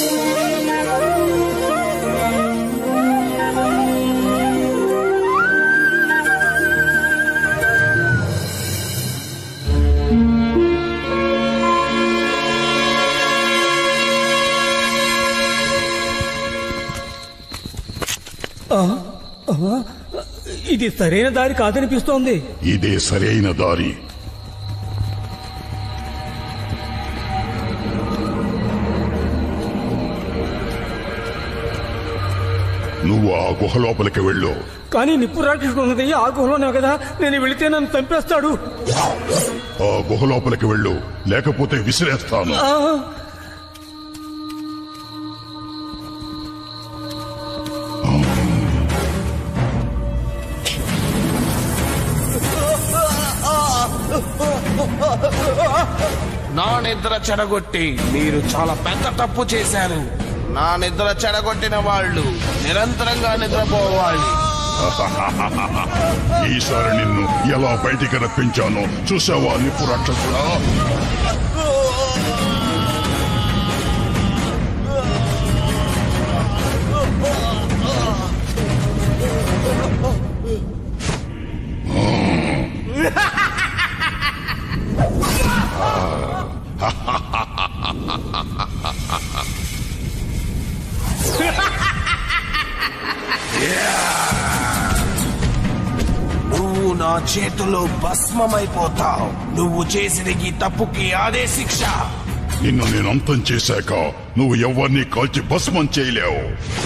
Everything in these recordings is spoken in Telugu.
ఇది సరైన దారి కాదనిపిస్తోంది ఇదే సరైన దారి నువ్వు ఆ గుహ లోపలికి వెళ్ళు కానీ నిప్పు రాక్షసుడు ఉన్నది ఆ గుహలోనే కదా నేను వెళితే నన్ను చంపేస్తాడు ఆ గుహ లోపలికి వెళ్ళు లేకపోతే విసిరేస్తాను ఆ, నా నిద్ర చెడగొట్టి మీరు చాలా పెద్ద తప్పు చేశారు నా నిద్ర చెడగొట్టిన వాళ్ళు నిరంతరంగా నిద్రపోవాలి ఈసారి నిన్ను ఎలా బయటికి రప్పించానో చూసావా నిప్పు రాక్షసుడా నువ్వు నా చేతిలో భస్మమైపోతావు నువ్వు చేసిన ఈ తప్పుకి అదే శిక్ష నిన్ను నేను అంతం చేశాక నువ్వు ఎవరిని కాల్చి భస్మం చేయలేవు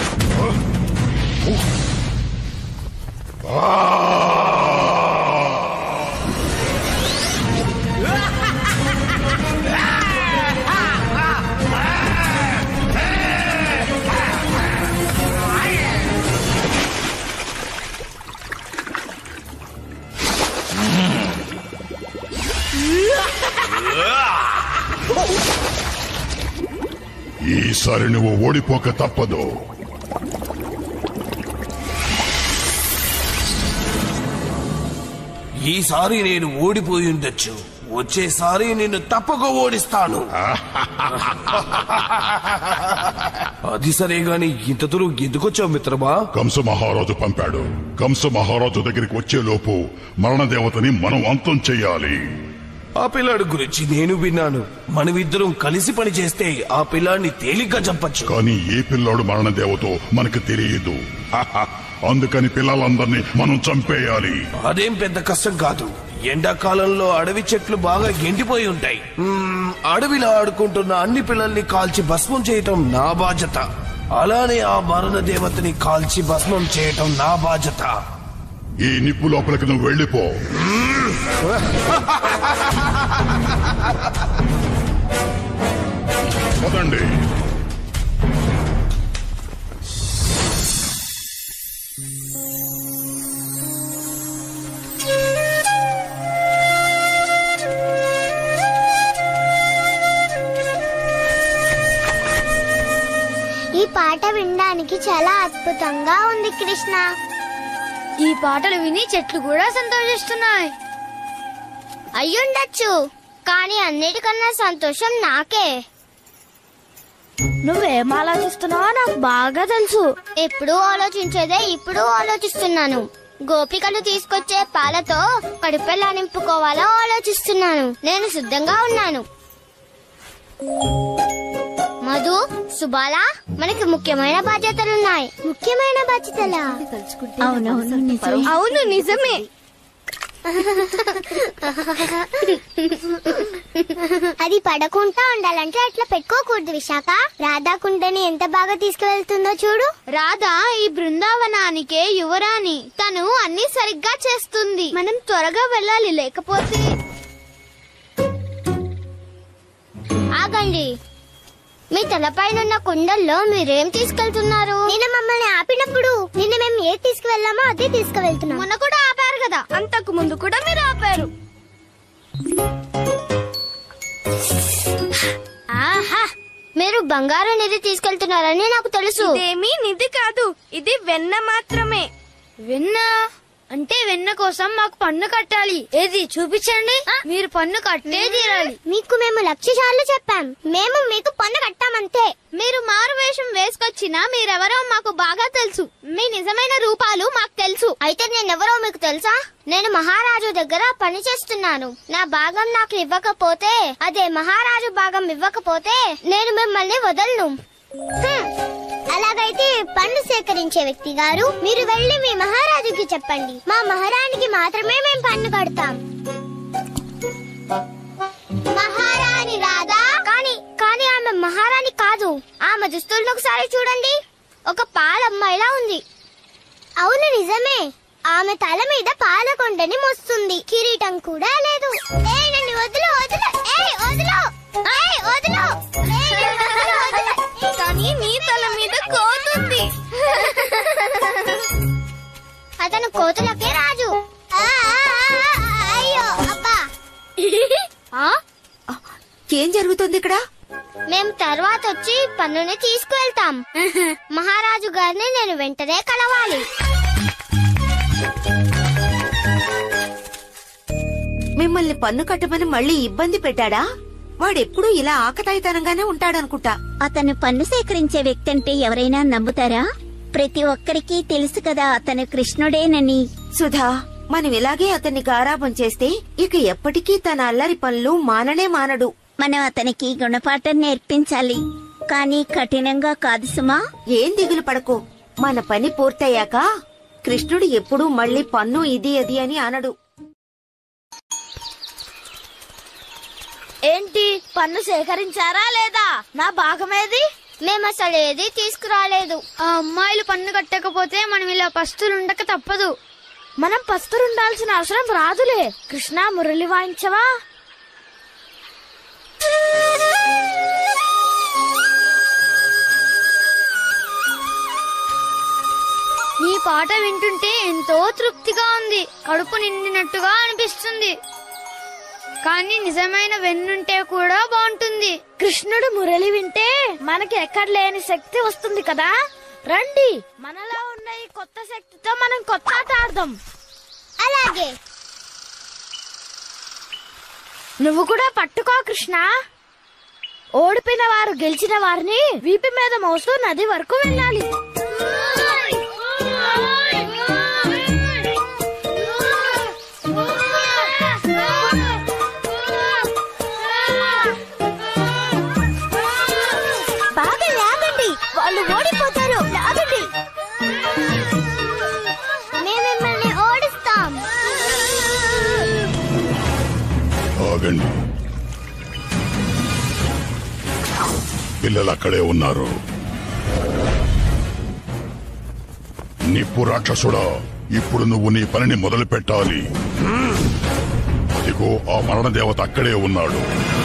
ఈసారి నువ్వు ఓడిపోక తప్పదు ఈసారి నేను ఓడిపోయి ఉండొచ్చు వచ్చేసారి నిన్ను తప్పక ఓడిస్తాను అది సరే గాని ఇంత దూరం ఎందుకొచ్చావు మిత్రమా కంస మహారాజు పంపాడు కంస మహారాజు దగ్గరికి వచ్చేలోపు మరణదేవతని మనం అంతం చెయ్యాలి ఆ పిల్లాడి గురించి నేను విన్నాను మనమిద్దరం కలిసి పని చేస్తే ఆ పిల్లాడిని తేలిగ్గా చంపచ్చు కానీ ఏ పిల్లాడు మరణదేవతో మనకు తెలియదు అందుకని పిల్లలందరినీ మనం చంపేయాలి అదేం పెద్ద కష్టం కాదు ఎండాకాలంలో అడవి చెట్లు బాగా ఎండిపోయి ఉంటాయి మ్మ్, అడవిలో ఆడుకుంటున్న అన్ని పిల్లల్ని కాల్చి భస్మం చేయటం నా బాధ్యత అలానే ఆ మరణ దేవతని కాల్చి భస్మం చేయటం నా బాధ్యత ఈ నిప్పు లోపలికి నువ్వు వెళ్ళిపో పదండి ఈ పాట వినడానికి చాలా అద్భుతంగా ఉంది కృష్ణ ఈ పాటలు విని చెట్లు కూడా సంతోషిస్తున్నాయి అయ్యుండొచ్చు కానీ అన్నిటికన్నా సంతోషం నాకే నువ్వేం ఆలోచిస్తున్నావో నాకు బాగా తెలుసు ఎప్పుడూ ఆలోచించేదే ఇప్పుడు ఆలోచిస్తున్నాను గోపికలు తీసుకొచ్చే పాలతో కడుపెలా నింపుకోవాలో ఆలోచిస్తున్నాను నేను సిద్ధంగా ఉన్నాను మధు సుబాల మనకి ముఖ్యమైన బాధ్యతలున్నాయి ముఖ్యమైన బాధ్యతలా అవునవును అవును నిజమే అది పడకుండా ఉండాలంటే అట్లా పెట్టుకోకూడదు విశాఖ రాధాకుండని ఎంత బాగా తీసుకువెళ్తుందో చూడు రాధా ఈ బృందావనానికే యువరాణి తను అన్ని సరిగ్గా చేస్తుంది మనం త్వరగా వెళ్ళాలి లేకపోతే ఆగండి మీ తలపైనున్న కుండల్లో మీరేం తీసుకెళ్తున్నారు నిన్న మమ్మల్ని ఆపినప్పుడు నిన్న మేము ఏది తీసుకువెళ్ళామో అదే తీసుకువెళ్తున్నాం మొన్న కూడా ఆపారు కదా అంతకు ముందు కూడా మీరు ఆపారు ఆహా మీరు బంగారు నిధి తీసుకెళ్తున్నారని నాకు తెలుసు ఇదేమీ నిధి కాదు ఇది వెన్న మాత్రమే వెన్న అంటే వెన్న కోసం మాకు పన్ను కట్టాలి ఏది చూపించండి మీరు పన్ను కట్టే తీరాలి మీకు మేము లక్ష సార్లు చెప్పాం మేము మీకు పన్ను కట్టామంతే మీరు మారు వేసుకొచ్చినా మీరెవరో మాకు బాగా తెలుసు మీ నిజమైన రూపాలు మాకు తెలుసు అయితే నేనెవరో మీకు తెలుసా నేను మహారాజు దగ్గర పని చేస్తున్నాను నా భాగం నాకు ఇవ్వకపోతే అదే మహారాజు భాగం ఇవ్వకపోతే నేను మిమ్మల్ని వదలను హ్మ్. అలాగైతే పన్ను సేకరించే వ్యక్తి గారు మీరు వెళ్ళి మీ మహారాజుకి చెప్పండి మా మహారాణికి మాత్రమే మేము పన్ను కడతాం మహారాణి రాదా కానీ కానీ ఆమె మహారాణి కాదు ఆమె దుస్తులను ఒకసారి చూడండి ఒక పాలమ్మాయిలా ఉంది అవును నిజమే ఆమె తల మీద పాలకొండని మోస్తుంది కిరీటం కూడా లేదు ఏయ్ నన్ను వదిలు వదిలు ఏయ్ వదిలు ఏయ్ వదిలు ఏయ్, నన్ను వదిలు, వదిలు. ఏయ్, కానీ నీ తల మీద కోతుంది అతను కోతులకే రాజు ఆ, ఆ, ఆ, ఆ, అయ్యో అబ్బా ఆ? ఏం జరుగుతుంది ఇక్కడ మేము తర్వాత వచ్చి పన్నుని తీసుకువెళ్తాం మహారాజు గారిని నేను వెంటనే కలవాలి మిమ్మల్ని పన్ను కట్టమని మళ్ళీ ఇబ్బంది పెట్టాడా వాడెప్పుడూ ఇలా ఆకతాయితనంగానే ఉంటాడనుకుంటా అతను పన్ను సేకరించే వ్యక్తి అంటే ఎవరైనా నమ్ముతారా ప్రతి ఒక్కరికి తెలుసు కదా అతను కృష్ణుడేనని సుధా మనం ఇలాగే అతన్ని గారాబం చేస్తే ఇక ఎప్పటికీ తన అల్లరి పనులు మాననే మానడు మనం అతనికి గుణపాఠం నేర్పించాలి కానీ కఠినంగా కాదు సుమా ఏం దిగులు పడకు మన పని పూర్తయ్యాక కృష్ణుడు ఎప్పుడూ మళ్ళీ పన్ను ఇది అది అని అనడు ఏంటి పన్ను సేకరించారా లేదా నా భాగమేది మేము అసలు ఏది తీసుకురాలేదు ఆ అమ్మాయిలు పన్ను కట్టకపోతే మనం ఇలా పస్తులుండక తప్పదు మనం పస్తులుండాల్సిన అవసరం రాదులే కృష్ణ మురళి వాయించవా ఈ పాట వింటుంటే ఎంతో తృప్తిగా ఉంది కడుపు నిండినట్టుగా అనిపిస్తుంది కానీ నిజమైన వెన్నుంటే కూడా బాగుంటుంది కృష్ణుడు మురళి వింటే మనకి ఎక్కడ లేని శక్తి వస్తుంది కదా రండి మనలో ఉన్న ఈ కొత్త శక్తితో మనం కొత్త ఆట ఆడదాం అలాగే నువ్వు కూడా పట్టుకో కృష్ణ ఓడిపోయిన వారు గెలిచిన వారిని వీపి మీద మోస్తూ నది వరకు వెళ్ళాలి బాగా లాగండి వాళ్ళు ఓడిపోతారు లాగండి మేము మిమ్మల్ని ఓడిస్తాం ఆగండి పిల్లలు అక్కడే ఉన్నారు నిప్పు రాక్షసుడా ఇప్పుడు నువ్వు నీ పనిని మొదలు పెట్టాలి అదిగో ఆ మరణ దేవత అక్కడే ఉన్నాడు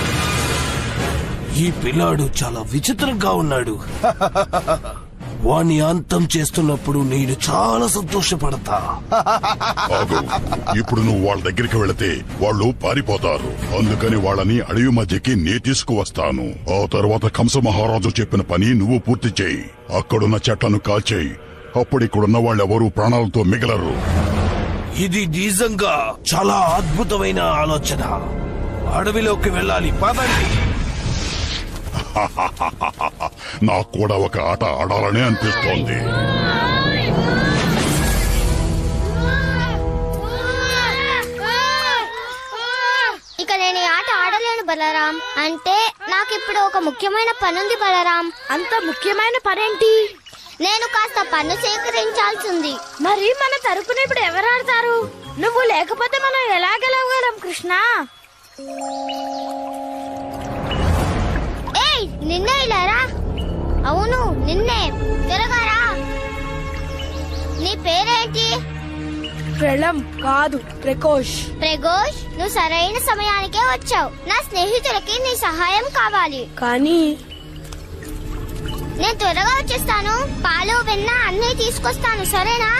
ఈ పిల్లాడు చాలా విచిత్రంగా ఉన్నాడు వాణ్ణి అంతం చేస్తున్నప్పుడు నేను చాలా సంతోషపడతా ఆగు ఇప్పుడు నువ్వు వాళ్ళ దగ్గరికి వెళితే వాళ్ళు పారిపోతారు అందుకని వాళ్ళని అడవి మధ్యకి నే తీసుకువస్తాను ఆ తర్వాత కంస మహారాజు చెప్పిన పని నువ్వు పూర్తి చేయి అక్కడున్న చెట్లను కాల్చేయి అప్పుడు ఇక్కడున్న వాళ్ళెవరూ ప్రాణాలతో మిగలరు ఇది నిజంగా చాలా అద్భుతమైన ఆలోచన అడవిలోకి వెళ్ళాలి పదండి నాకు కూడా ఒక ఆట ఆడాలనే అనిపిస్తోంది ఇక నేను ఈ ఆట ఆడలేను బలరాం అంటే నాకు ఇప్పుడు ఒక ముఖ్యమైన పనుంది బలరాం అంత ముఖ్యమైన పనేంటి నేను కాస్త పన్ను సేకరించాల్సింది మరి మన తరపున ఇప్పుడు ఎవరు ఆడతారు నువ్వు లేకపోతే మనం ఎలా గెలవగలం కృష్ణ ఏయ్ నిన్నే ఇలారా అవును నిన్నే త్వరగా రా నీ పేరేంటి ప్రళం కాదు ప్రకోష్ ప్రగోష్ నువ్వు సరైన సమయానికే వచ్చావు నా స్నేహితులకి నీ సహాయం కావాలి కానీ నేను త్వరగా వచ్చేస్తాను పాలు వెన్న అన్నీ తీసుకొస్తాను సరేనా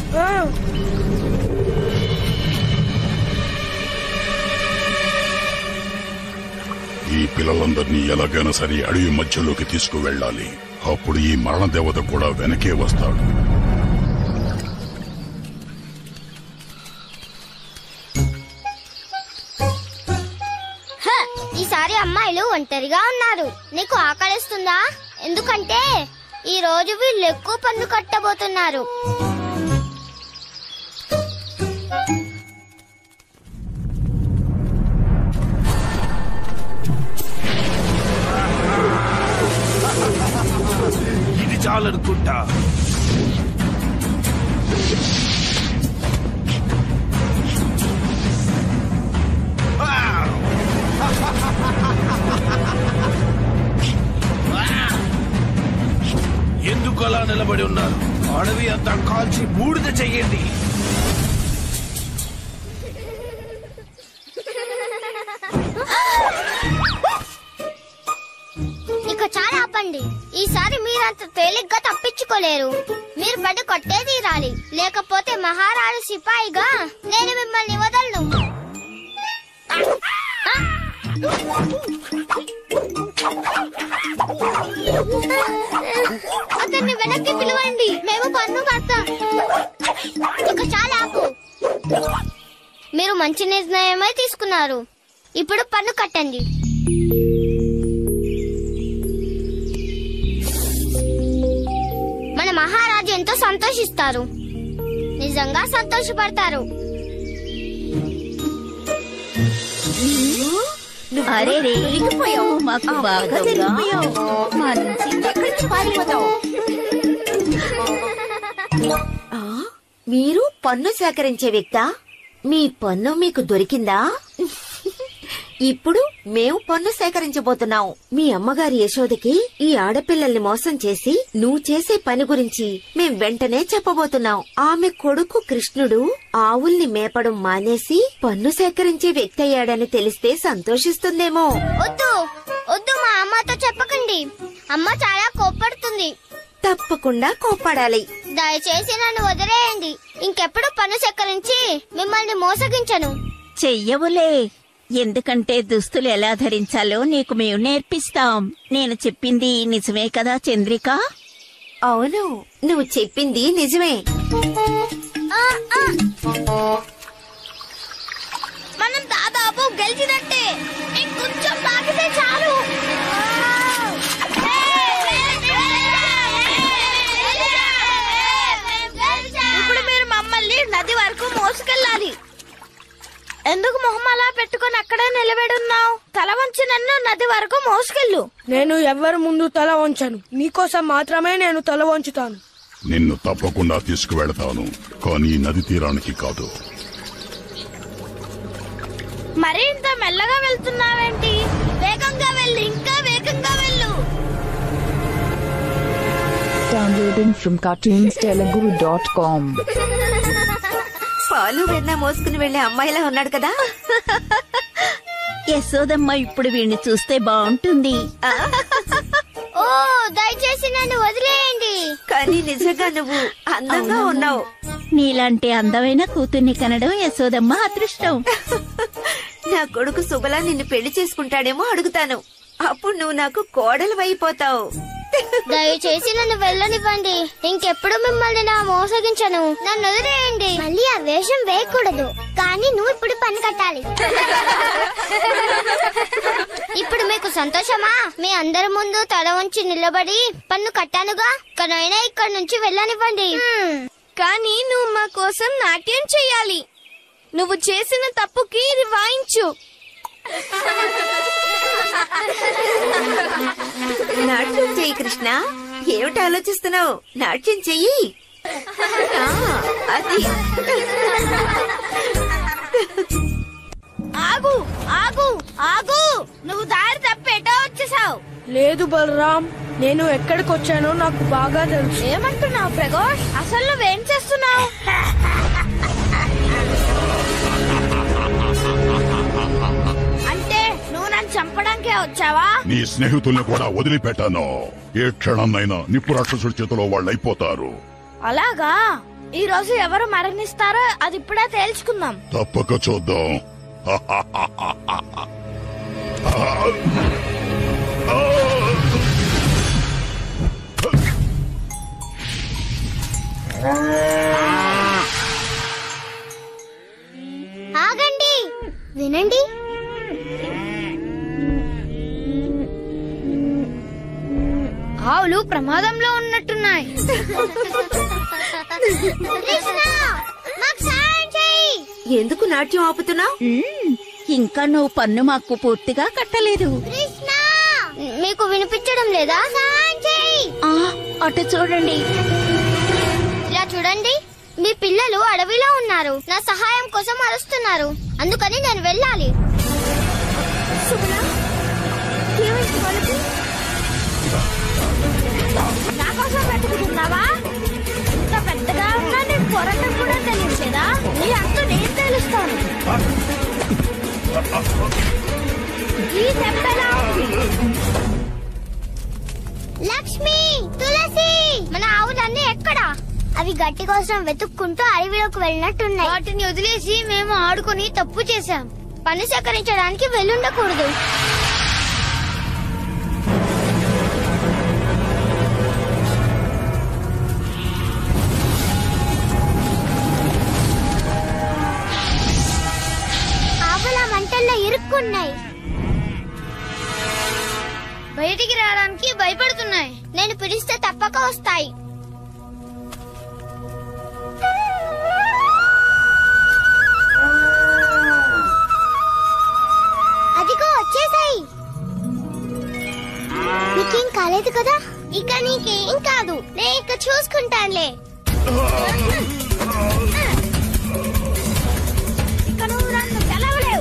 ఈ పిల్లలందరినీ ఎలాగైనా సరే అడవి మధ్యలోకి తీసుకువెళ్ళాలి అప్పుడు ఈ మరణ దేవత కూడా వెనకే వస్తాడు హ, ఈసారి అమ్మాయిలు ఒంటరిగా ఉన్నారు నీకు ఆకలిస్తుందా ఎందుకంటే ఈ రోజు వీళ్ళు ఎక్కువ పన్ను కట్టబోతున్నారు ఇది చాలనుకుంటా ఎందుకు అలా నిలబడి ఉన్నారు అడవి అంతా కాల్చి బూడిద చెయ్యండి ఇక చాలా ఆపండి ఈసారి మీరంత తేలిగ్గా తప్పించుకోలేరు మీరు పడి కొట్టే తీరాలి లేకపోతే మహారాణి సిపాయిగా నేను మిమ్మల్ని వదలను అతన్ని వెనక్కి పిలవండి మేము పన్ను కడతాం ఇక చాలా ఆపు మీరు మంచి నిర్ణయమే తీసుకున్నారు ఇప్పుడు పన్ను కట్టండి మన మహారాజు ఎంతో సంతోషిస్తారు నిజంగా సంతోషపడతారు అరే రే నువ్వు మాకు బాగా జరిగిపోయావు. మా నుంచి ఎక్కడికి పారిపోతావు ఆ, మీరు పన్ను సేకరించే వ్యక్తా మీ పన్ను మీకు దొరికిందా ఇప్పుడు మేము పన్ను సేకరించబోతున్నాం మీ అమ్మగారి యశోదకి ఈ ఆడపిల్లల్ని మోసం చేసి నువ్వు చేసే పని గురించి మేం వెంటనే చెప్పబోతున్నాం ఆమె కొడుకు కృష్ణుడు ఆవుల్ని మేపడం మానేసి పన్ను సేకరించే వ్యక్తి అయ్యాడని తెలిస్తే సంతోషిస్తుందేమో వద్దు వద్దు మా అమ్మతో చెప్పకండి అమ్మ చాలా కోప్పడుతుంది తప్పకుండా కోప్పడాలి దయచేసి నన్ను వదిలేయండి ఇంకెప్పుడు పన్ను సేకరించి మిమ్మల్ని మోసగించను చెయ్యవులే ఎందుకంటే దుస్తులు ఎలా ధరించాలో నీకు మేము నేర్పిస్తాం నేను చెప్పింది నిజమే కదా చంద్రిక అవును నువ్వు చెప్పింది నిజమే ఆ, ఆ. మనం దాదాపు గెలిచినట్టే ఇంకొంచెం సాగితే చాలు ఇప్పుడు మీరు మమ్మల్ని నది వరకు మోసుకెళ్ళాలి ఎందుకు మొహం అలా పెట్టుకొని అక్కడే నిలబెడున్నావు తల వంచి నన్ను నది వరకు మోసుకెళ్ళు నేను ఎవ్వరి ముందు తల వంచను నీకోసం మాత్రమే నేను తల వంచుతాను నిన్ను తప్పకుండా తీసుకువెళతాను కానీ నది తీరానికి కాదు మరి ఇంత మెల్లగా వెళ్తున్నావేంటి వేగంగా వెళ్ళు ఇంకా వేగంగా వెళ్ళు Downloading from cartoonstelugu.com. పాలు వెన్న మోసుకుని వెళ్లే అమ్మాయిలా ఉన్నాడు కదా యశోదమ్మ ఇప్పుడు వీడిని చూస్తే బాగుంటుంది ఓ దయచేసి నన్ను వదిలేయండి కానీ నిజంగా నువ్వు అందంగా ఉన్నావు నీలాంటి అందమైన కూతుర్ని కనడం యశోదమ్మ అదృష్టం నా కొడుకు శుభలా నిన్ను పెళ్లి చేసుకుంటాడేమో అడుగుతాను అప్పుడు నువ్వు నాకు కోడలు అయిపోతావు దయచేసి నన్ను వెళ్ళనివ్వండి ఇంకెప్పుడు మిమ్మల్ని నా మోసగించను నన్ను వదిలేయండి మళ్ళీ ఆ వేషం వేయకూడదు కానీ నువ్వు ఇప్పుడు పని కట్టాలి ఇప్పుడు మీకు సంతోషమా మీ అందరి ముందు తల వంచి నిలబడి పన్ను కట్టానుగా కనైనా ఇక్కడ నుంచి వెళ్ళనివ్వండి కానీ నువ్వు మా కోసం నాట్యం చెయ్యాలి నువ్వు చేసిన తప్పుకి ఇది వాయించు నాట్యం చెయ్యి కృష్ణ ఏమిటి ఆలోచిస్తున్నావు నాట్యం చెయ్యి ఆ, అది ఆగు ఆగు ఆగు నువ్వు దారి తప్పేటో వచ్చేసావు లేదు బలరాం నేను ఎక్కడికి వచ్చానో నాకు బాగా తెలుసు ఏమంటున్నావు ప్రగోష్ అసలు నువ్వేం చేస్తున్నావు అంటే నువ్వు నన్ను చంపడానికే వచ్చావా నీ స్నేహితుల్ని కూడా వదిలిపెట్టాను ఏ క్షణంనైనా నిప్పు రాక్షసుడి చేతిలో వాళ్ళు అయిపోతారు అలాగా ఈ రోజు ఎవరు మరణిస్తారో అది ఇప్పుడే తేల్చుకుందాం తప్పక చూద్దాం ఆగండి వినండి ఆవులు ప్రమాదంలో ఉన్నట్టున్నాయి కృష్ణ మాకు సాయం చేయి ఎందుకు నాట్యం ఆపుతున్నావు మ్మ్. ఇంకా నువ్వు పన్ను మాకు పూర్తిగా కట్టలేదు కృష్ణ మీకు వినిపించడం లేదా సాయం చేయి ఆ అటు చూడండి ఇలా చూడండి మీ పిల్లలు అడవిలో ఉన్నారు నా సహాయం కోసం అరుస్తున్నారు అందుకని నేను వెళ్ళాలి నా కోసం వెతుకుతున్నావా ఇంత పెద్దగా ఉన్నా నేను కొరటం కూడా తెలియచేదా నీ అంత నేను తెలుస్తాను ఈ దెబ్బలా ఉంది లక్ష్మి తులసి మన ఆవులన్నీ ఎక్కడా అవి గట్టి కోసం వెతుక్కుంటూ అడవిలోకి వెళ్ళినట్టున్నాయి వాటిని వదిలేసి మేము ఆడుకొని తప్పు చేశాం పని సేకరించడానికి వెళ్ళుండకూడదు ఆవుల మంటల్లో ఇరుక్కున్నాయి బయటికి రావడానికి భయపడుతున్నాయి నేను పిలిస్తే తప్పక వస్తాయి అదిగో వచ్చేసాయి నీకేం కాలేదు కదా ఇక నీకేం కాదు నేను ఇక చూసుకుంటానులే ఇక నువ్వు నన్ను గెలవలేవు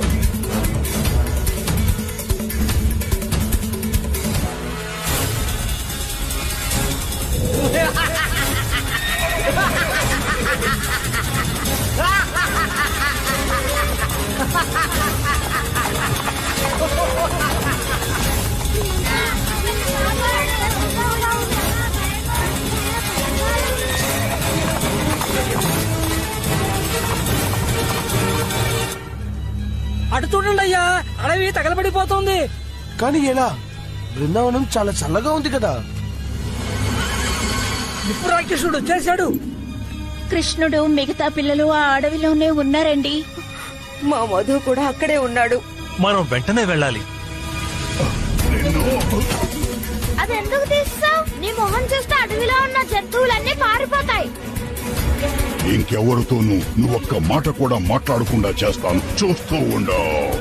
అటు చూడండి అయ్యా అడవి తగలబడిపోతుంది కానీ ఎలా బృందావనం చాలా చల్లగా ఉంది కదా నిప్పు రాక్షసుడు వచ్చేసాడు కృష్ణుడు మిగతా పిల్లలు ఆ అడవిలోనే ఉన్నారండి మా మధు కూడా అక్కడే ఉన్నాడు మనం వెంటనే వెళ్ళాలి అది ఎందుకు తీస్తావు నీ మొహం చూస్తే అడవిలో ఉన్న జంతువులన్నీ పారిపోతాయి ఇంకెవరితోనూ నువ్వొక్క మాట కూడా మాట్లాడకుండా చేస్తాను చూస్తూ ఉండవు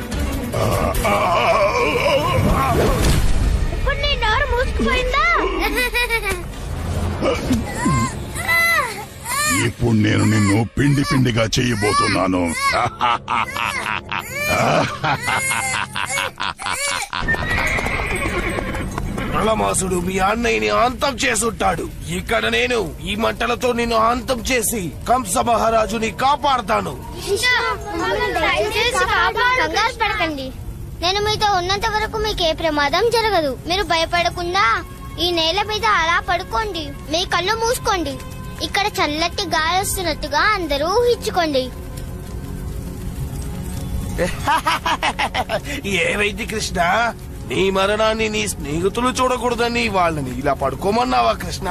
ఇప్పుడు నీ నోరు మూసుకుపోయిందా ఇప్పుడు నేను నిన్ను పిండి పిండిగా చేయబోతున్నాను ప్రళమాసుడు మీ అన్నయ్యని అంతం చేసుంటాడు ఇక్కడ నేను ఈ మంటలతో నిన్ను అంతం చేసి కంస మహారాజుని కాపాడతాను దయచేసి కాపాడు. కంగారు పడకండి నేను మీతో ఉన్నంత వరకు మీకు ఏ ప్రమాదం జరగదు మీరు భయపడకుండా ఈ నేల మీద అలా పడుకోండి మీ కళ్ళు మూసుకోండి ఇక్కడ చల్లటి గాలి వస్తున్నట్టుగా అందరూ ఊహించుకోండి ఏమైంది కృష్ణ నీ మరణాన్ని నీ స్నేహితులు చూడకూడదని వాళ్ళని ఇలా పడుకోమన్నావా కృష్ణ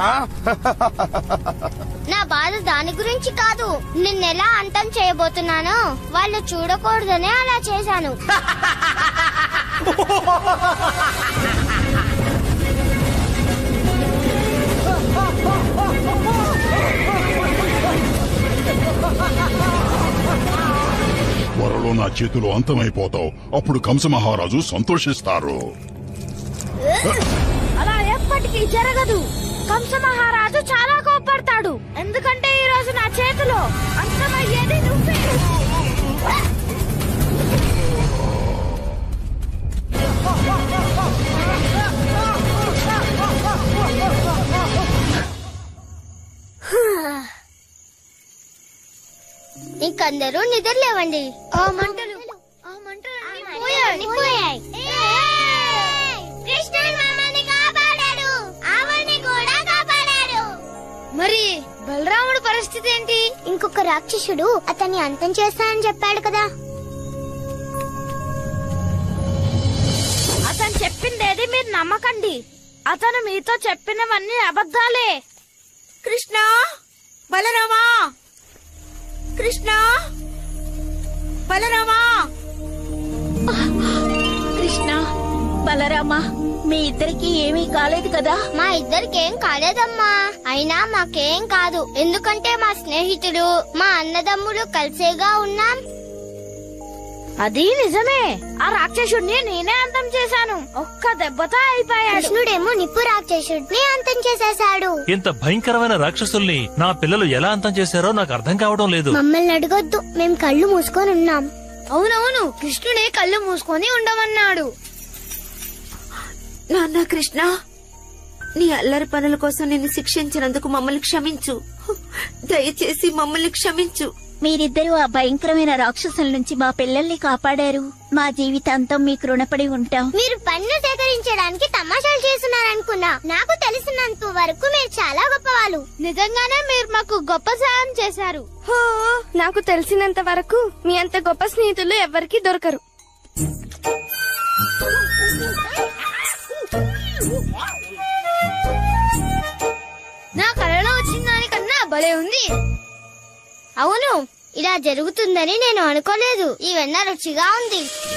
నా బాధ దాని గురించి కాదు నిన్నెలా అంతం చేయబోతున్నానో వాళ్ళు చూడకూడదనే అలా చేశాను త్వరలో నా చేతిలో అంతమైపోతావు అప్పుడు కంస మహారాజు సంతోషిస్తారు అలా ఎప్పటికీ జరగదు కంస మహారాజు చాలా కోపడతాడు ఎందుకంటే ఈ రోజు నా చేతిలో అంతమయ్యేది నువ్వే ఇంకందరూ నిద్రలేవండి ఆ మంటలు ఆ మంటలు అన్నీ పోయాయి కృష్ణుడు మమ్మల్ని కాపాడాడు ఆవల్ని కూడా కాపాడాడు మరి బలరాముడు పరిస్థితి ఏంటి ఇంకొక రాక్షసుడు అతన్ని అంతం చేస్తానని చెప్పాడు కదా అతను చెప్పిందేది మీరు నమ్మకండి అతను మీతో చెప్పినవన్నీ అబద్ధాలే కృష్ణ బలరామా కృష్ణ బలరామా కృష్ణ బలరామా మీ ఇద్దరికి ఏమీ కాలేదు కదా మా ఇద్దరికేం కాలేదమ్మా అయినా మాకేం కాదు ఎందుకంటే మా స్నేహితులు మా అన్నదమ్ములు కలిసేగా ఉన్నాం అది నిజమే ఆ రాక్షసుడిని నేనే అంతం చేశాను ఒక్క దెబ్బతో అయిపోయాడు కృష్ణుడేమో నిప్పు రాక్షసుడిని అంతం చేసేశాడు ఇంత భయంకరమైన రాక్షసుల్ని నా పిల్లలు ఎలా అంతం చేశారో నాకు అర్థం కావడం లేదు మమ్మల్ని అడగొద్దు మేము కళ్ళు మూసుకొని ఉన్నాం అవునవును కృష్ణుడే కళ్ళు మూసుకొని ఉండమన్నాడు నాన్న కృష్ణ నీ అల్లరి పనుల కోసం నిన్ను శిక్షించినందుకు మమ్మల్ని క్షమించు దయచేసి మమ్మల్ని క్షమించు మీరిద్దరూ ఆ భయంకరమైన రాక్షసుల నుంచి మా పిల్లల్ని కాపాడారు మా జీవితాంతం మీకు రుణపడి ఉంటాం మీరు పన్ను సేకరించడానికి తమాషాలు చేస్తున్నారనుకున్నా నాకు తెలిసినంత వరకు మీరు చాలా గొప్పవాళ్ళు నిజంగానే మీరు మాకు గొప్ప సాయం చేశారు నాకు తెలిసినంత వరకు మీ అంత గొప్ప స్నేహితులు ఎవరికి దొరకరు నా కళలో వచ్చిన దానికన్నా భలే ఉంది అవును ఇలా జరుగుతుందని నేను అనుకోలేదు ఈ వెన్న రుచిగా ఉంది